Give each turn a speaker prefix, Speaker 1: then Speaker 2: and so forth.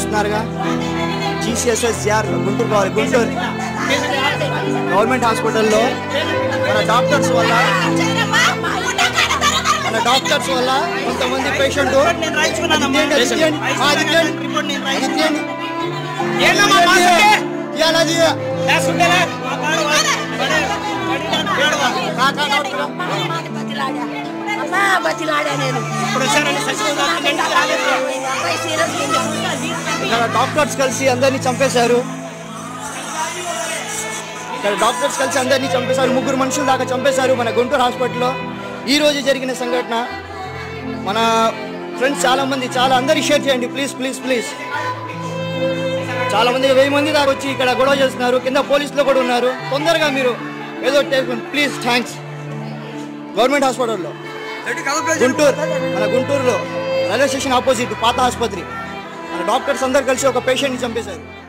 Speaker 1: చూస్తున్నారుగా జీసీఎస్ఎస్ఆర్ గుంటూరు కావాలి గుంటూరు గవర్నమెంట్ హాస్పిటల్లో మన డాక్టర్స్ వల్ల మన డాక్టర్స్ వల్ల కొంతమంది పేషెంట్
Speaker 2: నేను రాయించుకున్నానమ్మా. రిపోర్ట్ నేను రాయించుకున్నాను. ఏందమ్మా మాస్కే? గ్యాస్ ఉంటేనే మా కాడు వా- పడే- పడిన కాడు వా.
Speaker 3: అమ్మా బతిలాడా నేను
Speaker 2: ఇప్పుడు వచ్చారండి సచివ డాక్టర్ ఇంటికి రాలేదు.
Speaker 3: అబ్బాయి సీరియస్
Speaker 1: ఇక్కడ డాక్టర్స్ కలిసి అందరినీ చంపేశారు ఇక్కడ డాక్టర్స్ కలిసి అందరినీ చంపేశారు ముగ్గురు మనుషులు దాకా చంపేశారు మన గుంటూరు హాస్పిటల్లో ఈ రోజు జరిగిన సంఘటన మన ఫ్రెండ్స్ చాలా మంది చాలా అందరి షేర్ చేయండి ప్లీజ్ ప్లీజ్ ప్లీజ్ చాలా మంది వెయ్యి మంది దాకా వచ్చి ఇక్కడ గొడవ చేస్తున్నారు కింద పోలీసులు కూడా ఉన్నారు తొందరగా మీరు ఏదో ప్లీజ్ థ్యాంక్స్ గవర్నమెంట్ హాస్పిటల్లో గుంటూరు మన గుంటూరులో రైల్వే స్టేషన్ ఆపోజిట్ పాత ఆసుపత్రి మన డాక్టర్స్ అందరు కలిసి ఒక పేషెంట్ని చంపేశారు